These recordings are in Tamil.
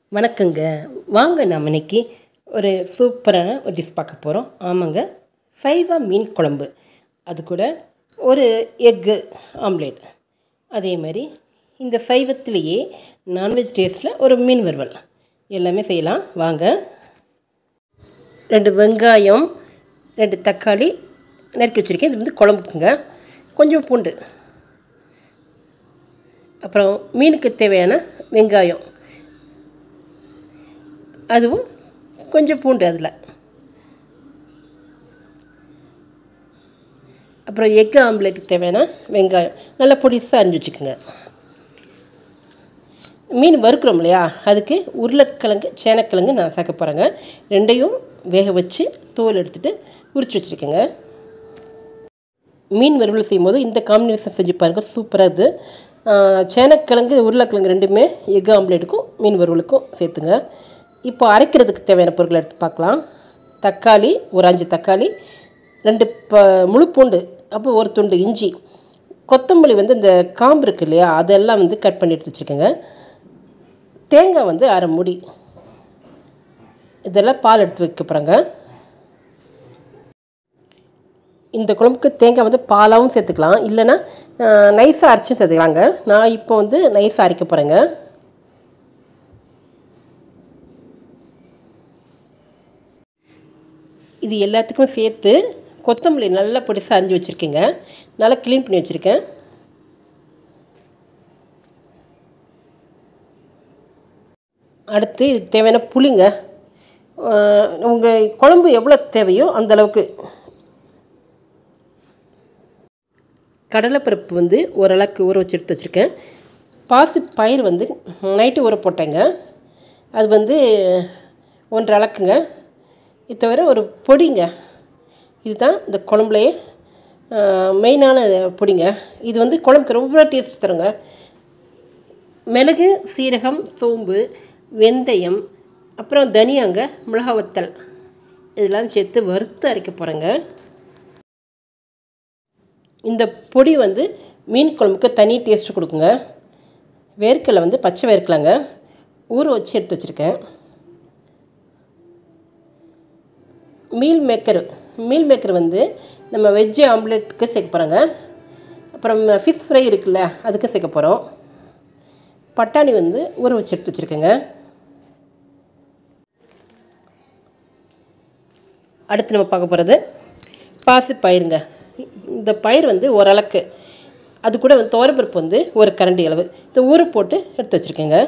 வணக்கங்க வாங்க நாம் இன்னைக்கு ஒரு சூப்பரான ஒரு டிஷ் பார்க்க போகிறோம் ஆமாங்க சைவ மீன் குழம்பு அது கூட ஒரு எக்கு ஆம்லேட் அதே மாதிரி இந்த சைவத்திலேயே நான்வெஜ் டேஸ்ட்டில் ஒரு மீன் வறுவல் எல்லாமே செய்யலாம் வாங்க ரெண்டு வெங்காயம் ரெண்டு தக்காளி நறுக்கி வச்சுருக்கேன் இது வந்து குழம்புக்குங்க கொஞ்சம் பூண்டு அப்புறம் மீனுக்கு தேவையான வெங்காயம் அதுவும் கொஞ்சம் பூண்டு அதில் அப்புறம் எக் ஆம்லேட்டுக்கு தேவையான வெங்காயம் நல்லா பொடிசாக அரிஞ்சு வச்சுக்கோங்க மீன் வறுக்கிறோம் இல்லையா அதுக்கு உருளைக்கிழங்கு சேனக்கிழங்கு நான் சேர்க்க போகிறேங்க ரெண்டையும் வேக வச்சு தோல் எடுத்துகிட்டு உரிச்சு வச்சுருக்கேங்க மீன் வறுவல் செய்யும்போது இந்த காம்பினேஷன் செஞ்சு பாருங்கள் சூப்பராக இது சேனக்கிழங்கு உருளைக்கிழங்கு ரெண்டுமே எக் ஆம்லேட்டுக்கும் மீன் வறுவலுக்கும் சேர்த்துங்க இப்போ அரைக்கிறதுக்கு தேவையான பொருட்களை எடுத்து பார்க்கலாம் தக்காளி ஒரு அஞ்சு தக்காளி ரெண்டு ப முழு பூண்டு அப்போ ஒரு துண்டு இஞ்சி கொத்தமல்லி வந்து இந்த காம்பு இருக்கு இல்லையா அதெல்லாம் வந்து கட் பண்ணி எடுத்து வச்சுருக்கேங்க தேங்காய் வந்து அரை முடி இதெல்லாம் பால் எடுத்து வைக்க போகிறேங்க இந்த குழம்புக்கு தேங்காய் வந்து பாலாகவும் சேர்த்துக்கலாம் இல்லைன்னா நைஸாக அரைச்சும் சேர்த்துக்கலாங்க நான் இப்போ வந்து நைஸாக அரைக்க போகிறேங்க இது எல்லாத்துக்கும் சேர்த்து கொத்தமல்லி நல்லா பொடிசாக அரிஞ்சு வச்சுருக்கேங்க நல்லா க்ளீன் பண்ணி வச்சுருக்கேன் அடுத்து இதுக்கு தேவையான புளிங்க உங்கள் குழம்பு எவ்வளோ தேவையோ அந்தளவுக்கு கடலைப்பருப்பு வந்து ஓரளவுக்கு ஊற வச்சு எடுத்து வச்சுருக்கேன் பாசி பயிர் வந்து நைட்டு ஊற போட்டேங்க அது வந்து ஒன்றரை அளக்குங்க இது தவிர ஒரு பொடிங்க இதுதான் இந்த குழம்புலையே மெயினான பொடிங்க இது வந்து குழம்புக்கு ரொம்ப டேஸ்ட் தருங்க மிளகு சீரகம் சோம்பு வெந்தயம் அப்புறம் தனியாங்க மிளகா வத்தல் இதெல்லாம் சேர்த்து வறுத்து அரைக்க போகிறேங்க இந்த பொடி வந்து மீன் குழம்புக்கு தனி டேஸ்ட் கொடுக்குங்க வேர்க்கடலை வந்து பச்சை வேர்க்கலைங்க ஊற வச்சு எடுத்து வச்சுருக்கேன் மீல் மேக்கர் மீல் மேக்கர் வந்து நம்ம வெஜ்ஜு ஆம்லேட்டுக்கு சேர்க்க போகிறோங்க அப்புறம் ஃபிஷ் ஃப்ரை இருக்குல்ல அதுக்கு சேர்க்க போகிறோம் பட்டாணி வந்து ஊற வச்சு எடுத்து வச்சுருக்கேங்க அடுத்து நம்ம பார்க்க போகிறது பாசி பயிருங்க இந்த பயிர் வந்து ஓரளவுக்கு அது கூட வந்து தோரப்பருப்பு வந்து ஒரு கரண்டி அளவு இந்த ஊற போட்டு எடுத்து வச்சுருக்கேங்க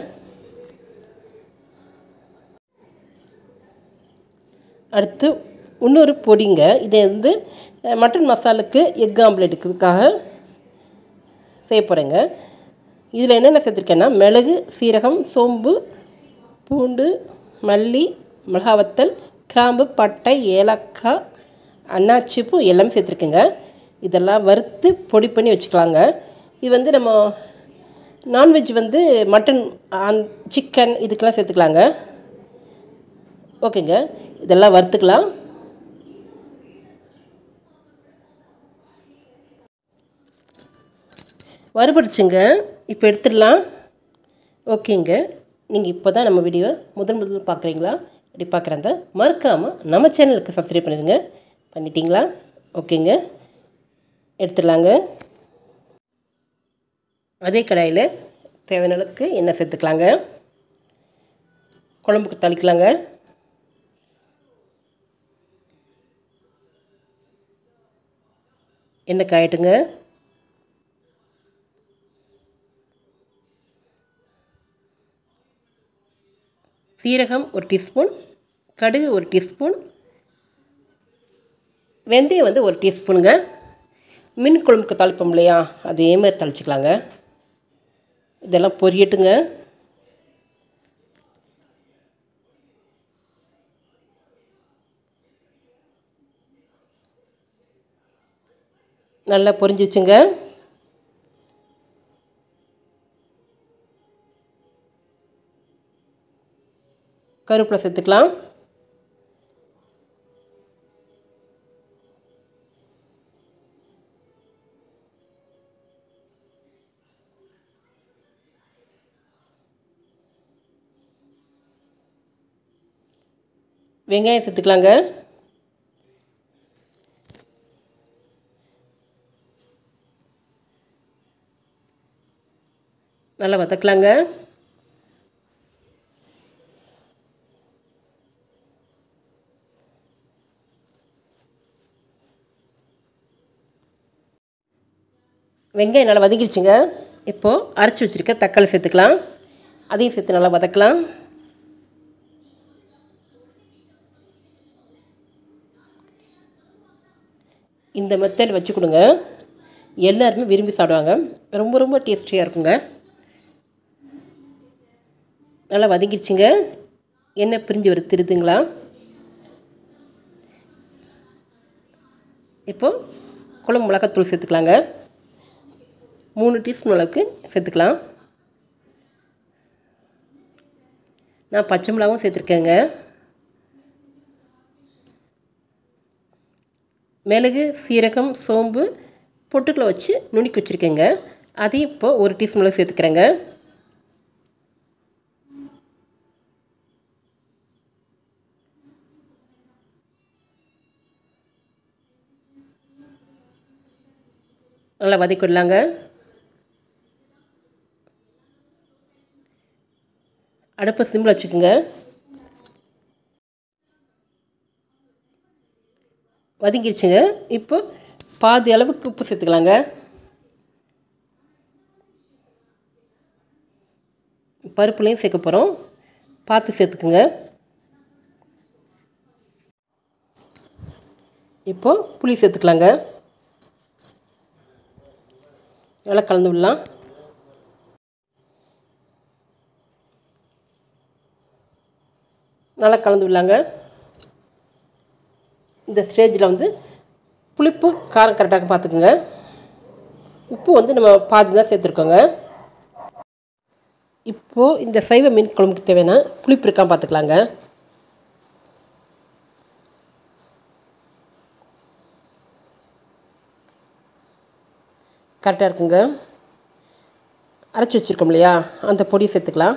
அடுத்து இன்னொரு பொடிங்க இதை வந்து மட்டன் மசாலுக்கு எக் ஆம்லேட்டுக்காக செய்ய போகிறேங்க இதில் என்னென்ன சேர்த்துருக்கேன்னா மிளகு சீரகம் சோம்பு பூண்டு மல்லி மிளகாவத்தல் கிராம்பு பட்டை ஏலக்காய் அன்னாச்சிப்பூ எல்லாமே சேர்த்துருக்குங்க இதெல்லாம் வறுத்து பொடி பண்ணி வச்சுக்கலாங்க இது வந்து நம்ம நான்வெஜ் வந்து மட்டன் சிக்கன் இதுக்கெல்லாம் சேர்த்துக்கலாங்க ஓகேங்க இதெல்லாம் வறுத்துக்கலாம் வறுபடிச்சுங்க இப்போ எடுத்துடலாம் ஓகேங்க நீங்கள் இப்போ தான் நம்ம வீடியோ முதல் முதல் பார்க்குறீங்களா இப்படி பார்க்குறத மறக்காமல் நம்ம சேனலுக்கு சப்ஸ்கிரைப் பண்ணிடுங்க பண்ணிட்டீங்களா ஓகேங்க எடுத்துடலாங்க அதே கடாயில் தேவையான அளவுக்கு எண்ணெய் சேர்த்துக்கலாங்க குழம்புக்கு தளிக்கலாங்க எண்ணெய் காயட்டுங்க சீரகம் ஒரு டீஸ்பூன் கடுகு ஒரு டீஸ்பூன் வெந்தயம் வந்து ஒரு டீஸ்பூனுங்க மீன் குழம்புக்கு தாளிப்போம் இல்லையா அதே மாதிரி தாளிச்சிக்கலாங்க இதெல்லாம் பொரியட்டுங்க நல்லா பொரிஞ்சிச்சுங்க கருவேப்பிலை சேர்த்துக்கலாம் வெங்காயம் சேர்த்துக்கலாங்க நல்லா வதக்கலாங்க வெங்காயம் நல்லா வதங்கிடுச்சுங்க இப்போது அரைச்சி வச்சுருக்க தக்காளி சேர்த்துக்கலாம் அதையும் சேர்த்து நல்லா வதக்கலாம் இந்த மெத்தட் வச்சு கொடுங்க எல்லாருமே விரும்பி சாப்பிடுவாங்க ரொம்ப ரொம்ப டேஸ்டியாக இருக்குங்க நல்லா வதங்கிடுச்சுங்க எண்ணெய் பிரிஞ்சு வர திருதுங்களா இப்போது குழம்பு மிளகாத்தூள் சேர்த்துக்கலாங்க மூணு டீஸ்பூன் அளவுக்கு சேர்த்துக்கலாம் நான் பச்சை மிளகாவும் சேர்த்துருக்கேங்க மிளகு சீரகம் சோம்பு பொட்டுக்களை வச்சு நுணுக்கி வச்சுருக்கேங்க அதையும் இப்போ ஒரு டீஸ்பூன் அளவு சேர்த்துக்கிறேங்க நல்லா வதக்கிடலாங்க அடுப்பை சிம்மில் வச்சுக்கோங்க வதங்கிடுச்சுங்க இப்போ பாதி அளவுக்கு உப்பு சேர்த்துக்கலாங்க பருப்புலையும் சேர்க்க போகிறோம் பார்த்து சேர்த்துக்குங்க இப்போது புளி சேர்த்துக்கலாங்க நல்லா கலந்து விடலாம் நல்லா கலந்து விடலாங்க இந்த ஸ்டேஜில் வந்து புளிப்பு காரம் கரெக்டாக பார்த்துக்குங்க உப்பு வந்து நம்ம பாதி தான் சேர்த்துருக்கோங்க இப்போது இந்த சைவ மீன் குழம்புக்கு தேவையான புளிப்பு இருக்கான்னு பார்த்துக்கலாங்க கரெக்டாக இருக்குங்க அரைச்சி வச்சுருக்கோம் இல்லையா அந்த பொடியை சேர்த்துக்கலாம்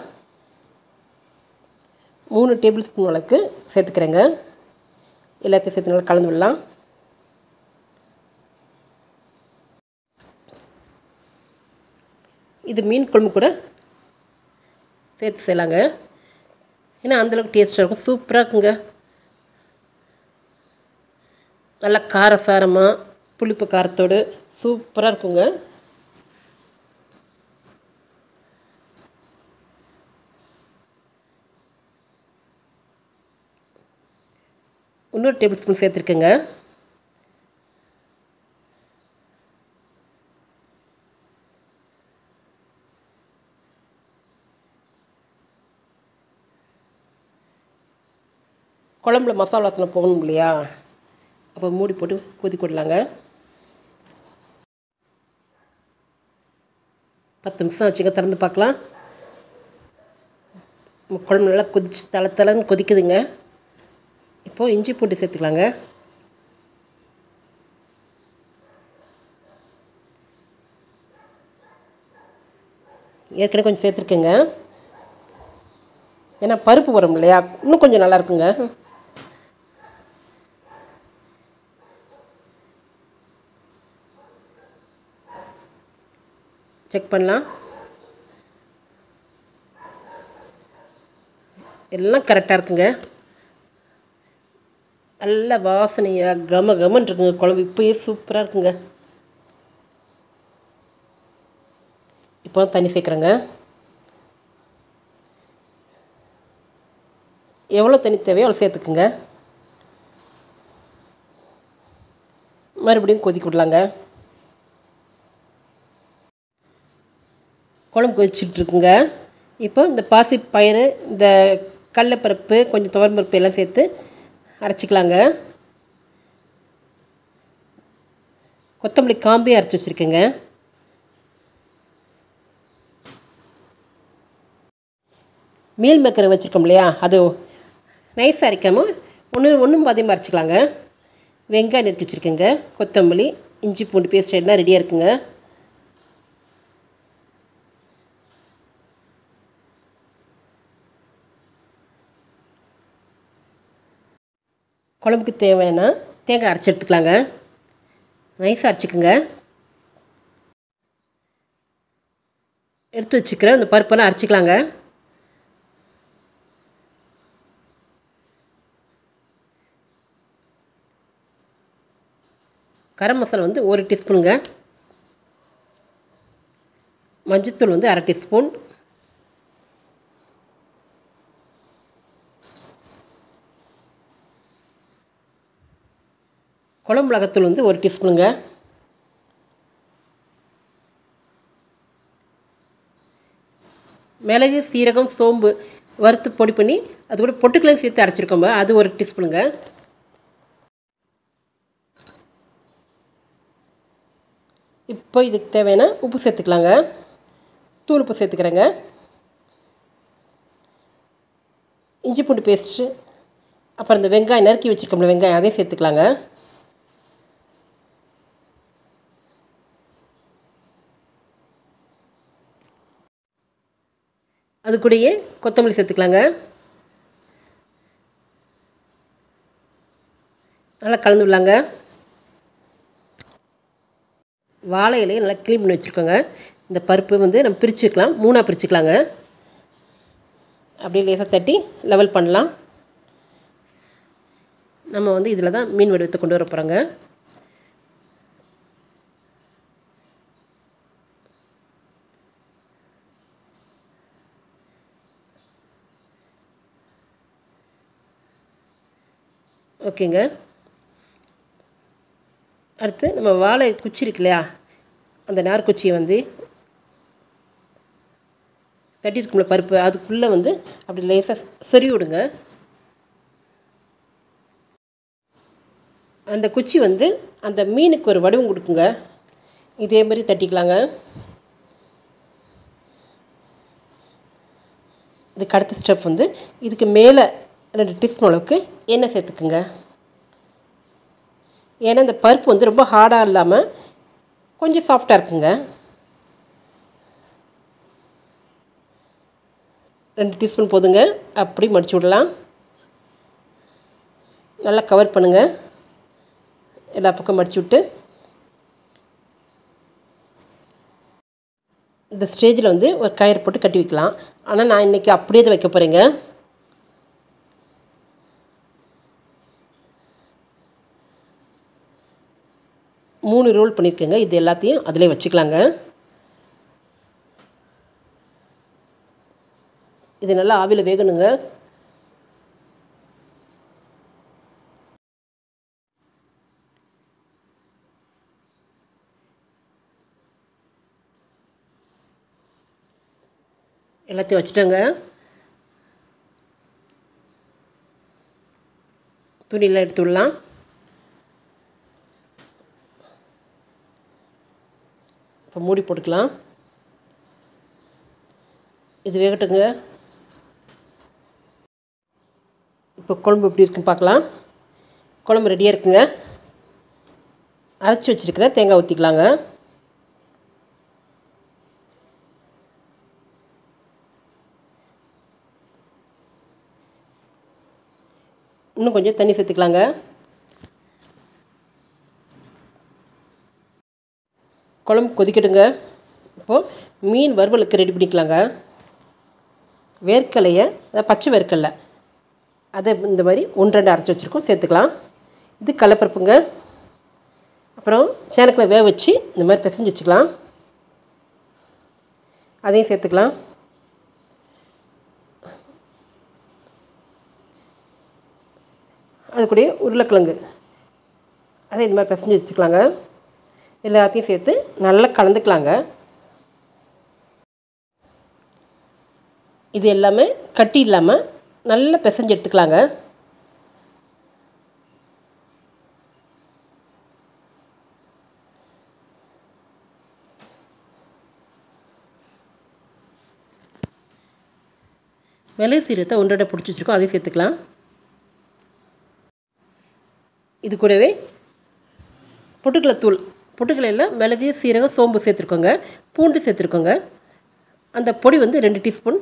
மூணு டேபிள் ஸ்பூன் அளவுக்கு சேர்த்துக்கிறேங்க எல்லாத்தையும் சேர்த்து நல்லா கலந்து விடலாம் இது மீன் குழம்பு கூட சேர்த்து செய்யலாங்க ஏன்னா அந்தளவுக்கு டேஸ்ட்டாக இருக்கும் சூப்பராக இருக்குங்க நல்லா காரசாரமாக புளிப்பு காரத்தோடு சூப்பராக இருக்குங்க இன்னொரு டேபிள் ஸ்பூன் சேர்த்துருக்கேங்க குழம்புல மசாலா வாசனை போகணும் இல்லையா அப்போ மூடி போட்டு கொதிக்க விடலாங்க பத்து நிமிஷம் வச்சுங்க திறந்து பார்க்கலாம் குழம்பு நல்லா கொதிச்சு தலை தலைன்னு கொதிக்குதுங்க இப்போது இஞ்சி பூண்டு சேர்த்துக்கலாங்க ஏற்கனவே கொஞ்சம் சேர்த்துருக்கேங்க ஏன்னா பருப்பு வரும் இல்லையா இன்னும் கொஞ்சம் நல்லா இருக்குங்க செக் பண்ணலாம் எல்லாம் கரெக்டாக இருக்குங்க நல்ல வாசனையாக கம கமன் இருக்குங்க குழம்பு இப்போயே சூப்பராக இருக்குங்க இப்போ தண்ணி சேர்க்குறேங்க எவ்வளோ தண்ணி தேவையோ அவ்வளோ சேர்த்துக்குங்க மறுபடியும் கொதிக்க விடலாங்க குழம்பு கொதிச்சுட்ருக்குங்க இப்போ இந்த பாசி பயிறு இந்த கடலைப்பருப்பு கொஞ்சம் துவரம்பருப்பு எல்லாம் சேர்த்து அரைச்சிக்கலாங்க கொத்தமல்லி காம்பே அரைச்சி வச்சுருக்கேங்க மீல் மேக்கரை வச்சுருக்கோம் இல்லையா அது நைஸாக அரைக்காமல் ஒன்று ஒன்றும் பாதியமாக அரைச்சிக்கலாங்க வெங்காயம் நறுக்கி வச்சுருக்கேங்க கொத்தமல்லி இஞ்சி பூண்டு பேஸ்ட் எல்லாம் ரெடியாக இருக்குங்க குழம்புக்கு தேவையான தேங்காய் அரைச்சி எடுத்துக்கலாங்க நைஸாக அரைச்சிக்கோங்க எடுத்து வச்சுக்கிறேன் அந்த பருப்பெல்லாம் அரைச்சிக்கலாங்க கரம் மசாலா வந்து ஒரு டீஸ்பூனுங்க மஞ்சத்தூள் வந்து அரை டீஸ்பூன் குழம்பு மிளகாத்தூள் வந்து ஒரு டீஸ்பூனுங்க மிளகு சீரகம் சோம்பு வறுத்து பொடி பண்ணி அது கூட பொட்டுக்களையும் சேர்த்து அரைச்சிருக்கோம்ப அது ஒரு டீஸ்பூனுங்க இப்போ இதுக்கு தேவையான உப்பு சேர்த்துக்கலாங்க தூள் உப்பு சேர்த்துக்கிறேங்க இஞ்சி பூண்டு பேஸ்ட்டு அப்புறம் இந்த வெங்காயம் நறுக்கி வச்சுருக்கோம்ல வெங்காயம் அதையும் சேர்த்துக்கலாங்க அது கூடயே கொத்தமல்லி சேர்த்துக்கலாங்க நல்லா கலந்து விடலாங்க வாழை இலையை நல்லா க்ளீன் பண்ணி வச்சுருக்கோங்க இந்த பருப்பு வந்து நம்ம பிரித்து வைக்கலாம் மூணாக பிரிச்சுக்கலாங்க அப்படியே லேசாக தட்டி லெவல் பண்ணலாம் நம்ம வந்து இதில் தான் மீன் வடிவத்தை கொண்டு வர போகிறோங்க ஓகேங்க அடுத்து நம்ம வாழை குச்சி இருக்கு இல்லையா அந்த நார் குச்சியை வந்து தட்டியிருக்கும்ல பருப்பு அதுக்குள்ளே வந்து அப்படி லேசாக சொறி விடுங்க அந்த குச்சி வந்து அந்த மீனுக்கு ஒரு வடிவம் கொடுக்குங்க இதே மாதிரி தட்டிக்கலாங்க இதுக்கு அடுத்த ஸ்டெப் வந்து இதுக்கு மேலே ரெண்டு டீஸ்பூன் அளவுக்கு எண்ணெய் சேர்த்துக்குங்க ஏன்னா இந்த பருப்பு வந்து ரொம்ப ஹார்டாக இல்லாமல் கொஞ்சம் சாஃப்டாக இருக்குங்க ரெண்டு டீஸ்பூன் போதுங்க அப்படி மடிச்சு விடலாம் நல்லா கவர் பண்ணுங்கள் எல்லா பக்கம் மடிச்சு விட்டு இந்த ஸ்டேஜில் வந்து ஒரு கயிறு போட்டு கட்டி வைக்கலாம் ஆனால் நான் இன்றைக்கி அப்படியே தான் வைக்க போகிறேங்க மூணு ரோல் பண்ணியிருக்கேங்க இது எல்லாத்தையும் அதிலே வச்சுக்கலாங்க இது நல்லா ஆவியில் வேகணுங்க எல்லாத்தையும் வச்சுட்டோங்க துணியெல்லாம் எடுத்து விடலாம் இப்போ மூடி போட்டுக்கலாம் இது வேகட்டுங்க இப்போ குழம்பு எப்படி இருக்குன்னு பார்க்கலாம் குழம்பு ரெடியாக இருக்குங்க அரைச்சி வச்சுருக்கிற தேங்காய் ஊற்றிக்கலாங்க இன்னும் கொஞ்சம் தண்ணி சேர்த்துக்கலாங்க குழம்பு கொதிக்கட்டுங்க இப்போது மீன் வறுவலுக்கு ரெடி பண்ணிக்கலாங்க வேர்க்கலையை அதாவது பச்சை வேர்க்கடலை அதை இந்த மாதிரி ஒன்று ரெண்டு அரைச்சி வச்சுருக்கோம் சேர்த்துக்கலாம் இது கடலப்பருப்புங்க அப்புறம் சேனக்கில் வேக வச்சு இந்த மாதிரி பிசைஞ்சு வச்சுக்கலாம் அதையும் சேர்த்துக்கலாம் அது கூடயே உருளைக்கிழங்கு அதை இந்த மாதிரி பிசைஞ்சு வச்சுக்கலாங்க எல்லாத்தையும் சேர்த்து நல்லா கலந்துக்கலாங்க இது எல்லாமே கட்டி இல்லாமல் நல்லா பிசைஞ்சு எடுத்துக்கலாங்க மிளகு சீரகத்தை ஒன்றரை பிடிச்சி வச்சுருக்கோம் அதையும் சேர்த்துக்கலாம் இது கூடவே பொட்டுக்கலை தூள் பொட்டுக்கலையில் மிளகு சீரகம் சோம்பு சேர்த்துருக்கோங்க பூண்டு சேர்த்துருக்கோங்க அந்த பொடி வந்து ரெண்டு டீஸ்பூன்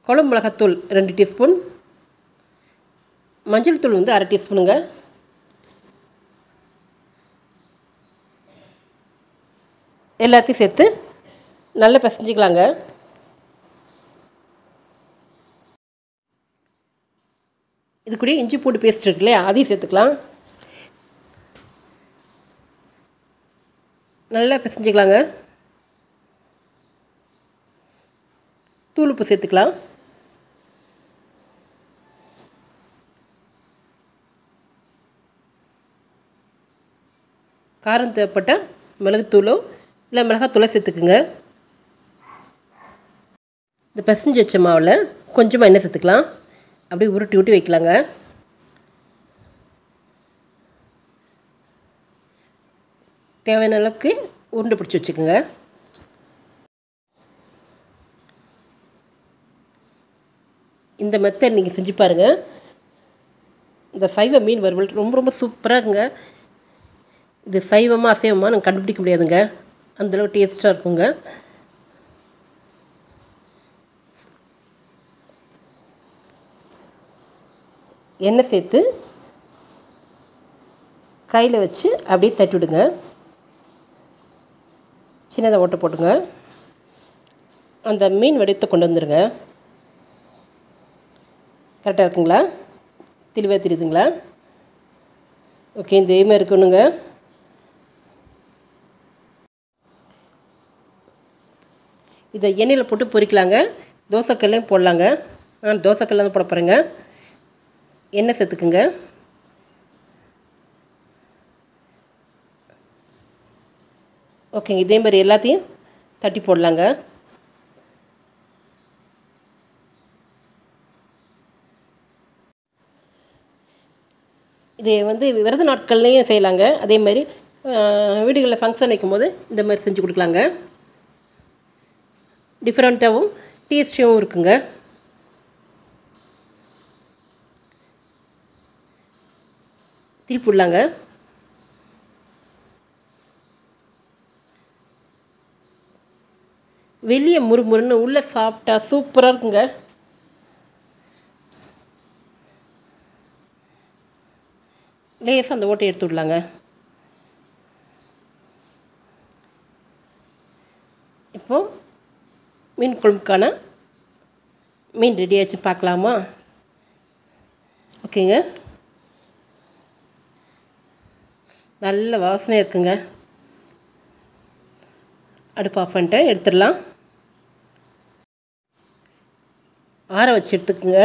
குழம்பு மிளகாத்தூள் ரெண்டு டீஸ்பூன் மஞ்சள் தூள் வந்து அரை டீஸ்பூனுங்க எல்லாத்தையும் சேர்த்து நல்லா பிசைஞ்சிக்கலாங்க இது கூட இஞ்சி பூண்டு பேஸ்ட் இருக்கு இல்லையா அதையும் சேர்த்துக்கலாம் நல்லா பிசைஞ்சிக்கலாங்க தூள் உப்பு சேர்த்துக்கலாம் காரம் தேவைப்பட்டால் மிளகுத்தூளோ இல்லை மிளகாத்தூளோ சேர்த்துக்குங்க இந்த பிசைஞ்சு வச்ச மாவில் கொஞ்சமாக எண்ணெய் சேர்த்துக்கலாம் அப்படியே உருட்டி உருட்டி வைக்கலாங்க தேவையான அளவுக்கு உருண்டை பிடிச்சி வச்சுக்கோங்க இந்த மெத்தட் நீங்கள் செஞ்சு பாருங்கள் இந்த சைவ மீன் வறுவல் ரொம்ப ரொம்ப சூப்பராக இருக்குங்க இது சைவமாக அசைவமாக நாங்கள் கண்டுபிடிக்க முடியாதுங்க அந்தளவு டேஸ்ட்டாக இருக்குங்க எண்ணெய் சேர்த்து கையில் வச்சு அப்படியே தட்டி விடுங்க சின்னதாக ஓட்டை போட்டுங்க அந்த மீன் வடிவத்தை கொண்டு வந்துடுங்க கரெக்டாக இருக்குங்களா தெளிவாக தெரியுதுங்களா ஓகே இந்த எய்மாக இருக்கணுங்க இதை எண்ணெயில் போட்டு பொரிக்கலாங்க தோசைக்கல்லையும் போடலாங்க நான் தோசைக்கல்ல தான் போட போகிறேங்க எண்ணெய் சேர்த்துக்குங்க ஓகேங்க இதே மாதிரி எல்லாத்தையும் தட்டி போடலாங்க இது வந்து விரத நாட்கள்லேயும் செய்யலாங்க அதே மாதிரி வீடுகளில் ஃபங்க்ஷன் வைக்கும்போது இந்த மாதிரி செஞ்சு கொடுக்கலாங்க டிஃப்ரெண்ட்டாகவும் டேஸ்டியாகவும் இருக்குங்க திருப்பி விடலாங்க வெளியே முறுமுறுன்னு உள்ளே சாப்பிட்டா சூப்பராக இருக்குங்க லேசாக அந்த ஓட்டை எடுத்து விடலாங்க இப்போது மீன் குழம்புக்கான மீன் ரெடி ஆச்சு பார்க்கலாமா ஓகேங்க நல்ல வாசனையாக இருக்குங்க அடுப்பு ஆஃப் பண்ணிட்டேன் எடுத்துடலாம் ஆற வச்சு எடுத்துக்குங்க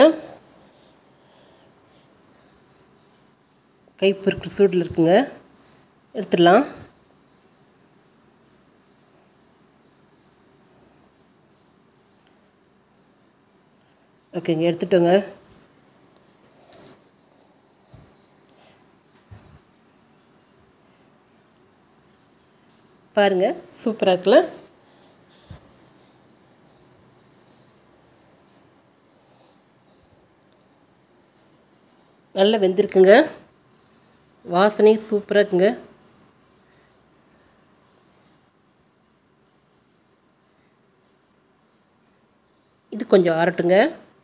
கை பொறுக்கிற சூடில் இருக்குங்க எடுத்துடலாம் ஓகேங்க எடுத்துட்டோங்க பாருங்கள் சூப்பராக இருக்குல்ல நல்லா வெந்திருக்குங்க வாசனை சூப்பராக இருக்குங்க இது கொஞ்சம் ஆறட்டுங்க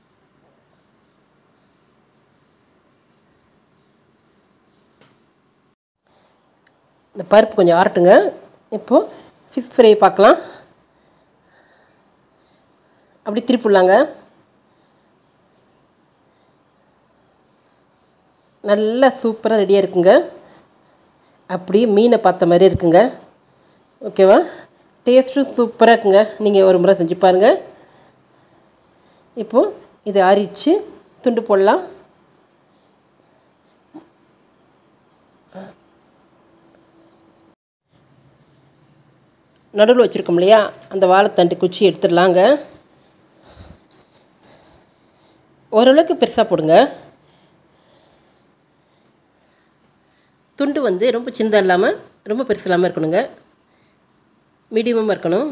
இந்த பருப்பு கொஞ்சம் ஆறட்டுங்க இப்போது ஃபிஷ் ஃப்ரை பார்க்கலாம் அப்படி திருப்பிடலாங்க நல்லா சூப்பராக ரெடியாக இருக்குங்க அப்படியே மீனை பார்த்த மாதிரி இருக்குங்க ஓகேவா டேஸ்ட்டும் சூப்பராக இருக்குங்க நீங்கள் ஒரு முறை செஞ்சு பாருங்கள் இப்போது இதை அரித்து துண்டு போடலாம் நடுவில் வச்சுருக்கோம் இல்லையா அந்த வாழைத்தண்டு குச்சி எடுத்துடலாங்க ஓரளவுக்கு பெருசாக போடுங்க துண்டு வந்து ரொம்ப சின்னதாக இல்லாமல் ரொம்ப பெருசு இல்லாமல் இருக்கணுங்க மீடியமாக இருக்கணும்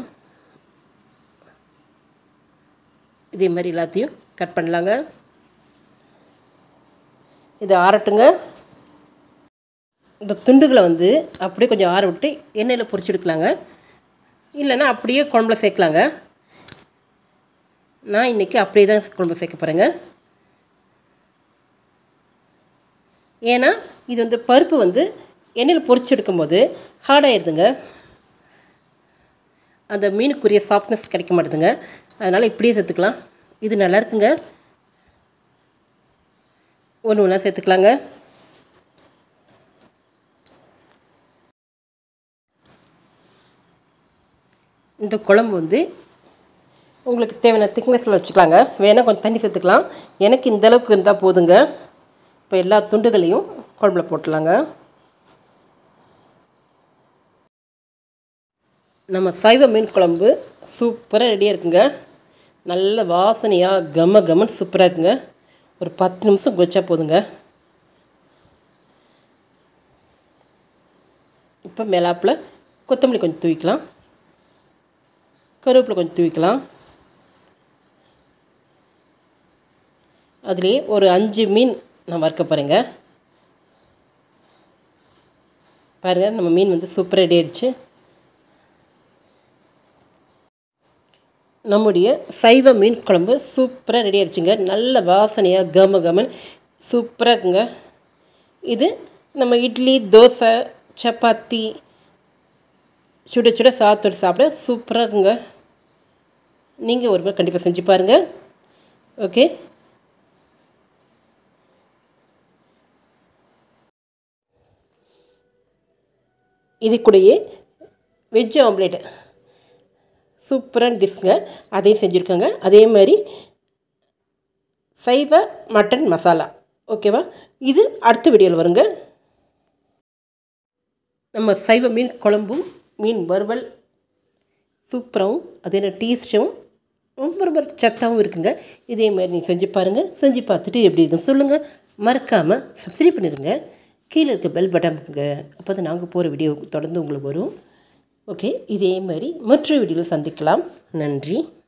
இதே மாதிரி எல்லாத்தையும் கட் பண்ணலாங்க இது ஆறட்டுங்க இந்த துண்டுகளை வந்து அப்படியே கொஞ்சம் ஆற விட்டு எண்ணெயில் பொரிச்சு எடுக்கலாங்க இல்லைன்னா அப்படியே குழம்புல சேர்க்கலாங்க நான் இன்றைக்கி அப்படியே தான் குழம்பு சேர்க்க போகிறேங்க ஏன்னா இது வந்து பருப்பு வந்து எண்ணெயில் பொரிச்சு எடுக்கும்போது ஹார்டாகிடுதுங்க அந்த மீனுக்குரிய சாஃப்ட்னஸ் கிடைக்க மாட்டேதுங்க அதனால் இப்படியே சேர்த்துக்கலாம் இது நல்லா இருக்குங்க ஒன்று ஒன்றா சேர்த்துக்கலாங்க இந்த குழம்பு வந்து உங்களுக்கு தேவையான திக்னஸில் வச்சுக்கலாங்க வேணால் கொஞ்சம் தண்ணி சேர்த்துக்கலாம் எனக்கு இந்த அளவுக்கு இருந்தால் போதுங்க இப்போ எல்லா துண்டுகளையும் குழம்புல போட்டுடலாங்க நம்ம சைவ மீன் குழம்பு சூப்பராக ரெடியாக இருக்குங்க நல்ல வாசனையாக கம கமன்னு சூப்பராக இருக்குங்க ஒரு பத்து நிமிஷம் கொச்சா போதுங்க இப்போ மேலாப்பில் கொத்தமல்லி கொஞ்சம் தூவிக்கலாம் கருவேப்பிலை கொஞ்சம் தூவிக்கலாம் அதுலேயே ஒரு அஞ்சு மீன் நான் வறுக்க போகிறேங்க பாருங்கள் நம்ம மீன் வந்து சூப்பராக ரெடி ஆயிடுச்சு நம்முடைய சைவ மீன் குழம்பு சூப்பராக ரெடி ஆயிடுச்சுங்க நல்ல வாசனையாக கம கமன் சூப்பராக இருக்குங்க இது நம்ம இட்லி தோசை சப்பாத்தி சுட சுட சாத்தோடு சாப்பிட சூப்பராக இருக்குங்க நீங்கள் ஒரு முறை கண்டிப்பாக செஞ்சு பாருங்கள் ஓகே இது கூடயே வெஜ் ஆம்லேட் சூப்பரான டிஷ்ங்க அதையும் செஞ்சுருக்கோங்க அதே மாதிரி சைவ மட்டன் மசாலா ஓகேவா இது அடுத்த வீடியோவில் வருங்க நம்ம சைவ மீன் குழம்பும் மீன் வறுவல் சூப்பராகவும் அதே மாதிரி டேஸ்ட்டாகவும் ரொம்ப ரொம்ப சத்தாகவும் இருக்குங்க இதே மாதிரி நீங்கள் செஞ்சு பாருங்கள் செஞ்சு பார்த்துட்டு எப்படி இருக்குன்னு சொல்லுங்கள் மறக்காமல் சப்ஸ்கிரைப் பண்ணிடுங்க கீழே இருக்க பெல் பட்டனுங்க அப்போ தான் நாங்கள் போகிற வீடியோ தொடர்ந்து உங்களுக்கு வரும் ஓகே இதே மாதிரி மற்றொரு வீடியோவில் சந்திக்கலாம் நன்றி